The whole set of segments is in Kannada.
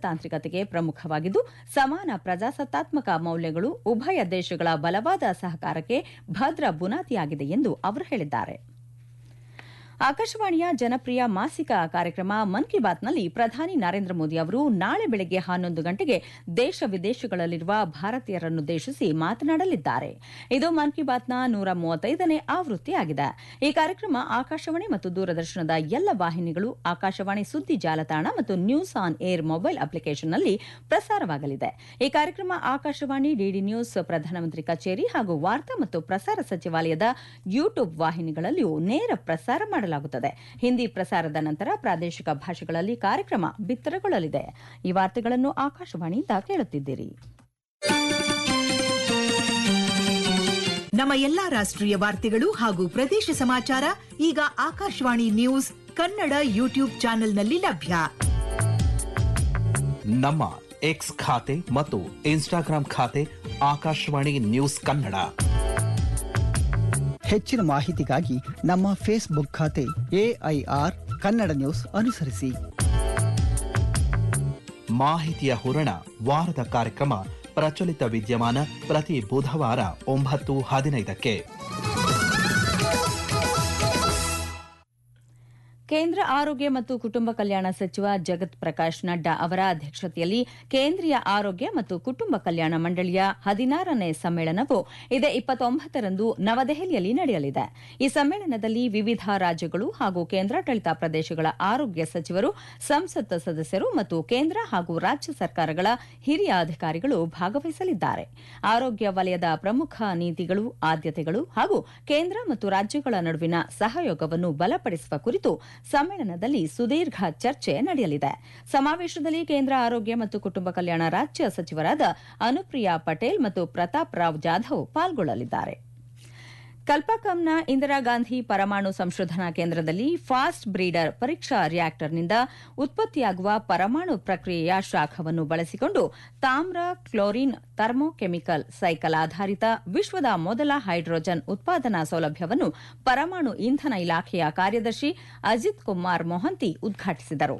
ರಾಜತಾಂತ್ರಿಕತೆಗೆ ಪ್ರಮುಖವಾಗಿದ್ದು ಸಮಾನ ಪ್ರಜಾಸತ್ತಾತ್ಮಕ ಮೌಲ್ಯಗಳು ಉಭಯ ದೇಶಗಳ ಬಲವಾದ ಸಹಕಾರಕ್ಕೆ ಭದ್ರ ಬುನಾದಿಯಾಗಿದೆ ಎಂದು ಅವರು ಹೇಳಿದ್ದಾರೆ ಆಕಾಶವಾಣಿಯ ಜನಪ್ರಿಯ ಮಾಸಿಕ ಕಾರ್ಯಕ್ರಮ ಮನ್ ಕಿ ಬಾತ್ನಲ್ಲಿ ಪ್ರಧಾನಿ ನರೇಂದ್ರ ಮೋದಿ ಅವರು ನಾಳೆ ಬೆಳಗ್ಗೆ ಹನ್ನೊಂದು ಗಂಟೆಗೆ ದೇಶ ವಿದೇಶಗಳಲ್ಲಿರುವ ಭಾರತೀಯರನ್ನುದ್ದೇಶಿಸಿ ಮಾತನಾಡಲಿದ್ದಾರೆ ಇದು ಮನ್ ಕಿ ಬಾತ್ನ ನೂರ ಮೂವತ್ತೈದನೇ ಆವೃತ್ತಿಯಾಗಿದೆ ಈ ಕಾರ್ಯಕ್ರಮ ಆಕಾಶವಾಣಿ ಮತ್ತು ದೂರದರ್ಶನದ ಎಲ್ಲ ವಾಹಿನಿಗಳು ಆಕಾಶವಾಣಿ ಸುದ್ದಿ ಜಾಲತಾಣ ಮತ್ತು ನ್ಯೂಸ್ ಆನ್ ಏರ್ ಮೊಬೈಲ್ ಅಪ್ಲಿಕೇಶನ್ನಲ್ಲಿ ಪ್ರಸಾರವಾಗಲಿದೆ ಈ ಕಾರ್ಯಕ್ರಮ ಆಕಾಶವಾಣಿ ಡಿಡಿ ನ್ಯೂಸ್ ಪ್ರಧಾನಮಂತ್ರಿ ಕಚೇರಿ ಹಾಗೂ ವಾರ್ತಾ ಮತ್ತು ಪ್ರಸಾರ ಸಚಿವಾಲಯದ ಯೂಟ್ಯೂಬ್ ವಾಹಿನಿಗಳಲ್ಲಿಯೂ ನೇರ ಪ್ರಸಾರ ಮಾಡಲಾಗುತ್ತದೆ ಹಿಂದಿ ಪ್ರಸಾರದ ನಂತರ ಪ್ರಾದೇಶಿಕ ಭಾಷೆಗಳಲ್ಲಿ ಕಾರ್ಯಕ್ರಮ ಬಿತ್ತರಗೊಳ್ಳಲಿದೆ ಈ ವಾರ್ತೆಗಳನ್ನು ಆಕಾಶವಾಣಿಯಿಂದ ಕೇಳುತ್ತಿದ್ದೀರಿ ನಮ್ಮ ಎಲ್ಲಾ ರಾಷ್ಟ್ರೀಯ ವಾರ್ತೆಗಳು ಹಾಗೂ ಪ್ರದೇಶ ಸಮಾಚಾರ ಈಗ ಆಕಾಶವಾಣಿ ನ್ಯೂಸ್ ಕನ್ನಡ ಯೂಟ್ಯೂಬ್ ಚಾನೆಲ್ನಲ್ಲಿ ಲಭ್ಯ ನಮ್ಮ ಎಕ್ಸ್ ಖಾತೆ ಮತ್ತು ಇನ್ಸ್ಟಾಗ್ರಾಂ ಖಾತೆ ಆಕಾಶವಾಣಿ ನ್ಯೂಸ್ ಕನ್ನಡ ಹೆಚ್ಚಿನ ಮಾಹಿತಿಗಾಗಿ ನಮ್ಮ ಫೇಸ್ಬುಕ್ ಖಾತೆ ಎಐಆರ್ ಕನ್ನಡ ನ್ಯೂಸ್ ಅನುಸರಿಸಿ ಮಾಹಿತಿಯ ಹೂರಣ ವಾರದ ಕಾರ್ಯಕ್ರಮ ಪ್ರಚಲಿತ ವಿದ್ಯಮಾನ ಪ್ರತಿ ಬುಧವಾರ ಒಂಬತ್ತು ಹದಿನೈದಕ್ಕೆ ಕೇಂದ್ರ ಆರೋಗ್ಯ ಮತ್ತು ಕುಟುಂಬ ಕಲ್ಯಾಣ ಸಚಿವ ಜಗತ್ ಪ್ರಕಾಶ್ ನಡ್ಡಾ ಅವರ ಅಧ್ಯಕ್ಷತೆಯಲ್ಲಿ ಕೇಂದ್ರೀಯ ಆರೋಗ್ಯ ಮತ್ತು ಕುಟುಂಬ ಕಲ್ಯಾಣ ಮಂಡಳಿಯ ಹದಿನಾರನೇ ಸಮ್ಮೇಳನವು ಇದೇ ಇಪ್ಪತ್ತೊಂಬತ್ತರಂದು ನವದೆಹಲಿಯಲ್ಲಿ ನಡೆಯಲಿದೆ ಈ ಸಮ್ಮೇಳನದಲ್ಲಿ ವಿವಿಧ ರಾಜ್ಯಗಳು ಹಾಗೂ ಕೇಂದ್ರಾಡಳಿತ ಪ್ರದೇಶಗಳ ಆರೋಗ್ಯ ಸಚಿವರು ಸಂಸತ್ ಸದಸ್ಯರು ಮತ್ತು ಕೇಂದ್ರ ಹಾಗೂ ರಾಜ್ಯ ಸರ್ಕಾರಗಳ ಹಿರಿಯ ಅಧಿಕಾರಿಗಳು ಭಾಗವಹಿಸಲಿದ್ದಾರೆ ಆರೋಗ್ಯ ವಲಯದ ಪ್ರಮುಖ ನೀತಿಗಳು ಆದ್ಯತೆಗಳು ಹಾಗೂ ಕೇಂದ್ರ ಮತ್ತು ರಾಜ್ಯಗಳ ನಡುವಿನ ಸಹಯೋಗವನ್ನು ಬಲಪಡಿಸುವ ಕುರಿತು ಸಮ್ಮೇಳನದಲ್ಲಿ ಸುದೀರ್ಘ ಚರ್ಚೆ ನಡೆಯಲಿದೆ ಸಮಾವೇಶದಲ್ಲಿ ಕೇಂದ್ರ ಆರೋಗ್ಯ ಮತ್ತು ಕುಟುಂಬ ಕಲ್ಯಾಣ ರಾಜ್ಯ ಸಚಿವರಾದ ಅನುಪ್ರಿಯಾ ಪಟೇಲ್ ಮತ್ತು ಪ್ರತಾಪ್ ರಾವ್ ಜಾಧವ್ ಪಾಲ್ಗೊಳ್ಳಲಿದ್ದಾರೆ ಕಲ್ಪಕಂನ ಇಂದಿರಾ ಗಾಂಧಿ ಪರಮಾಣು ಸಂಶೋಧನಾ ಕೇಂದ್ರದಲ್ಲಿ ಫಾಸ್ಟ್ ಬ್ರೀಡರ್ ಪರೀಕ್ಷಾ ರಿಯಾಕ್ಟರ್ನಿಂದ ಉತ್ಪತ್ತಿಯಾಗುವ ಪರಮಾಣು ಪ್ರಕ್ರಿಯೆಯ ಶಾಖವನ್ನು ಬಳಸಿಕೊಂಡು ತಾಮ್ರ ಕ್ಲೋರಿನ್ ಥರ್ಮೋಕೆಮಿಕಲ್ ಸೈಕಲ್ ಆಧಾರಿತ ವಿಶ್ವದ ಮೊದಲ ಹೈಡ್ರೋಜನ್ ಉತ್ಪಾದನಾ ಸೌಲಭ್ಯವನ್ನು ಪರಮಾಣು ಇಂಧನ ಇಲಾಖೆಯ ಕಾರ್ಯದರ್ಶಿ ಅಜಿತ್ ಕುಮಾರ್ ಮೊಹಂತಿ ಉದ್ಘಾಟಿಸಿದರು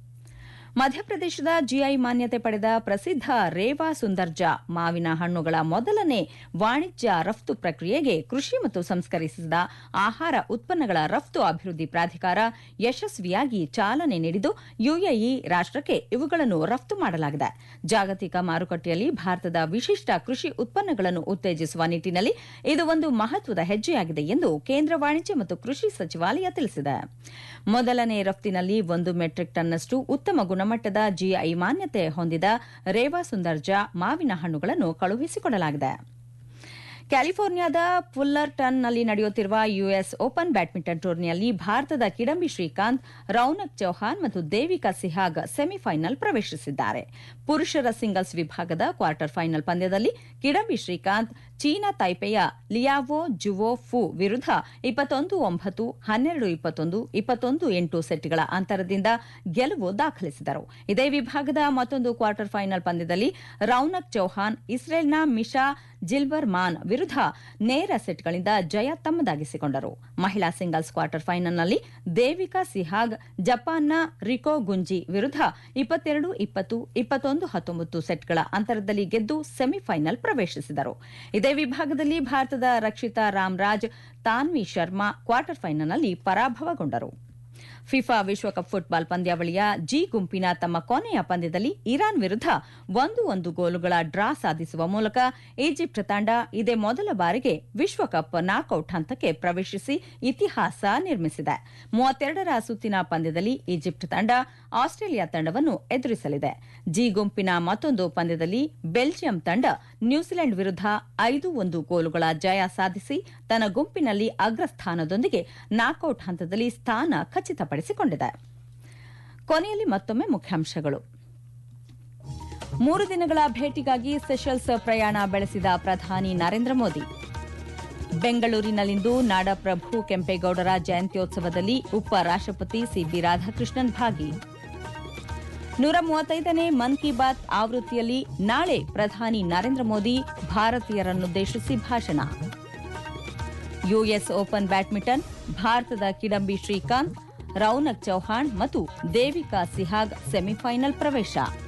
ಮಧ್ಯಪ್ರದೇಶದ ಜಿಐ ಮಾನ್ಯತೆ ಪಡೆದ ಪ್ರಸಿದ್ಧ ರೇವಾ ಸುಂದರ್ಜಾ ಮಾವಿನ ಹಣ್ಣುಗಳ ಮೊದಲನೇ ವಾಣಿಜ್ಯ ರಫ್ತು ಪ್ರಕ್ರಿಯೆಗೆ ಕೃಷಿ ಮತ್ತು ಸಂಸ್ಕರಿಸಿದ ಆಹಾರ ಉತ್ಪನ್ನಗಳ ರಫ್ತು ಅಭಿವೃದ್ಧಿ ಪ್ರಾಧಿಕಾರ ಯಶಸ್ವಿಯಾಗಿ ಚಾಲನೆ ನೀಡಿದ್ದು ಯುಎಇ ರಾಷ್ಟಕ್ಕೆ ಇವುಗಳನ್ನು ರಫ್ತು ಮಾಡಲಾಗಿದೆ ಜಾಗತಿಕ ಮಾರುಕಟ್ಟೆಯಲ್ಲಿ ಭಾರತದ ವಿಶಿಷ್ಟ ಕೃಷಿ ಉತ್ಪನ್ನಗಳನ್ನು ಉತ್ತೇಜಿಸುವ ನಿಟ್ಟಿನಲ್ಲಿ ಇದು ಒಂದು ಮಹತ್ವದ ಹೆಜ್ಜೆಯಾಗಿದೆ ಎಂದು ಕೇಂದ್ರ ವಾಣಿಜ್ಯ ಮತ್ತು ಕೃಷಿ ಸಚಿವಾಲಯ ತಿಳಿಸಿದೆ ಮೊದಲನೇ ರಫ್ತಿನಲ್ಲಿ ಒಂದು ಮೆಟ್ರಿಕ್ ಟನ್ನಷ್ಟು ಉತ್ತಮ ಗುಣಮಟ್ಟದ ಜಿಐ ಮಾನ್ಯತೆ ಹೊಂದಿದ ರೇವಾ ಸುಂದರ್ಜಾ ಮಾವಿನ ಹಣ್ಣುಗಳನ್ನು ಕಳುಹಿಸಿಕೊಡಲಾಗಿದೆ ಕ್ಯಾಲಿಫೋರ್ನಿಯಾದ ಫುಲ್ಲರ್ಟನ್ನಲ್ಲಿ ನಡೆಯುತ್ತಿರುವ ಯುಎಸ್ ಓಪನ್ ಬ್ಯಾಡ್ಮಿಂಟನ್ ಟೂರ್ನಿಯಲ್ಲಿ ಭಾರತದ ಕಿಡಂಬಿ ಶ್ರೀಕಾಂತ್ ರೌನಕ್ ಚೌಹಾನ್ ಮತ್ತು ದೇವಿಕಾ ಸಿಹಾಗ್ ಸೆಮಿಫೈನಲ್ ಪ್ರವೇಶಿಸಿದ್ದಾರೆ ಪುರುಷರ ಸಿಂಗಲ್ಸ್ ವಿಭಾಗದ ಕ್ವಾರ್ಟರ್ ಫೈನಲ್ ಪಂದ್ಯದಲ್ಲಿ ಕಿಡಂಬಿ ಶ್ರೀಕಾಂತ್ ಚೀನಾ ತೈಪೆಯ ಲಿಯಾವೋ ಜುವೋ ಫು ವಿರುದ್ಧ ಇಪ್ಪತ್ತೊಂದು ಒಂಬತ್ತು ಹನ್ನೆರಡು ಇಪ್ಪತ್ತೊಂದು ಇಪ್ಪತ್ತೊಂದು ಎಂಟು ಸೆಟ್ಗಳ ಅಂತರದಿಂದ ಗೆಲುವು ದಾಖಲಿಸಿದರು ಇದೇ ವಿಭಾಗದ ಮತ್ತೊಂದು ಕ್ವಾರ್ಟರ್ ಫೈನಲ್ ಪಂದ್ಯದಲ್ಲಿ ರೌನಕ್ ಚೌಹಾನ್ ಇಸ್ರೇಲ್ನ ಮಿಶಾ ಜಿಲ್ಬರ್ ಮಾನ್ ವಿರುದ್ಧ ನೇರ ಸೆಟ್ಗಳಿಂದ ಜಯ ತಮ್ಮದಾಗಿಸಿಕೊಂಡರು ಮಹಿಳಾ ಸಿಂಗಲ್ಸ್ ಕ್ವಾರ್ಟರ್ ಫೈನಲ್ನಲ್ಲಿ ದೇವಿಕಾ ಸಿಹಾಗ್ ಜಪಾನ್ನ ರಿಕೋ ಗುಂಜಿ ವಿರುದ್ಧ ಇಪ್ಪತ್ತೆರಡು ಇಪ್ಪತ್ತು ಇಪ್ಪತ್ತೊಂದು ಹತ್ತೊಂಬತ್ತು ಸೆಟ್ಗಳ ಅಂತರದಲ್ಲಿ ಗೆದ್ದು ಸೆಮಿಫೈನಲ್ ಪ್ರವೇಶಿಸಿದರು ಇದೇ ವಿಭಾಗದಲ್ಲಿ ಭಾರತದ ರಕ್ಷಿತಾ ರಾಮ್ರಾಜ್ ತಾನ್ವಿ ಶರ್ಮಾ ಕ್ವಾರ್ಟರ್ ಫೈನಲ್ನಲ್ಲಿ ಪರಾಭವಗೊಂಡರು ಫಿಫಾ ವಿಶ್ವಕಪ್ ಫುಟ್ಬಾಲ್ ಪಂದ್ಯಾವಳಿಯ ಜಿ ಗುಂಪಿನ ತಮ್ಮ ಕೊನೆಯ ಪಂದ್ಯದಲ್ಲಿ ಇರಾನ್ ವಿರುದ್ಧ ಒಂದು ಒಂದು ಗೋಲುಗಳ ಡ್ರಾ ಸಾಧಿಸುವ ಮೂಲಕ ಈಜಿಪ್ಟ್ ತಂಡ ಇದೇ ಮೊದಲ ಬಾರಿಗೆ ವಿಶ್ವಕಪ್ ನಾಕೌಟ್ ಹಂತಕ್ಕೆ ಪ್ರವೇಶಿಸಿ ಇತಿಹಾಸ ನಿರ್ಮಿಸಿದೆ ಮೂವತ್ತೆರಡರ ಸುತ್ತಿನ ಪಂದ್ಯದಲ್ಲಿ ಈಜಿಪ್ಟ್ ತಂಡ ಆಸ್ಟ್ರೇಲಿಯಾ ತಂಡವನ್ನು ಎದುರಿಸಲಿದೆ ಜಿ ಗುಂಪಿನ ಮತ್ತೊಂದು ಪಂದ್ಯದಲ್ಲಿ ಬೆಲ್ಜಿಯಂ ತಂಡ ನ್ಯೂಜಿಲೆಂಡ್ ವಿರುದ್ಧ ಐದು ಒಂದು ಗೋಲುಗಳ ಜಯ ಸಾಧಿಸಿ ತನ್ನ ಗುಂಪಿನಲ್ಲಿ ಅಗ್ರಸ್ಥಾನದೊಂದಿಗೆ ನಾಕೌಟ್ ಹಂತದಲ್ಲಿ ಸ್ಥಾನ ಖಚಿತಪಡಿಸಿಕೊಂಡಿದೆ ಕೊನೆಯಲ್ಲಿ ಮತ್ತೊಮ್ಮೆ ಮುಖ್ಯಾಂಶಗಳು ಮೂರು ದಿನಗಳ ಭೇಟಿಗಾಗಿ ಸೆಷಲ್ಸ್ ಪ್ರಯಾಣ ಬೆಳೆಸಿದ ಪ್ರಧಾನಿ ನರೇಂದ್ರ ಮೋದಿ ಬೆಂಗಳೂರಿನಲ್ಲಿಂದು ನಾಡಪ್ರಭು ಕೆಂಪೇಗೌಡರ ಜಯಂತ್ಯೋತ್ಸವದಲ್ಲಿ ಉಪರಾಷ್ಟಪತಿ ಸಿಬಿ ರಾಧಾಕೃಷ್ಣನ್ ಭಾಗಿ ನೂರ ಮೂವತ್ತೈದನೇ ಮನ್ ಕಿ ಬಾತ್ ಆವೃತ್ತಿಯಲ್ಲಿ ನಾಳೆ ಪ್ರಧಾನಿ ನರೇಂದ್ರ ಮೋದಿ ಭಾರತೀಯರನ್ನುದ್ದೇಶಿಸಿ ಭಾಷಣ ಯುಎಸ್ ಓಪನ್ ಬ್ಯಾಡ್ಮಿಂಟನ್ ಭಾರತದ ಕಿಡಂಬಿ ಶ್ರೀಕಾಂತ್ ರೌನಕ್ ಚೌಹಾಣ್ ಮತ್ತು ದೇವಿಕಾ ಸಿಹಾಗ್ ಸೆಮಿಫೈನಲ್ ಪ್ರವೇಶ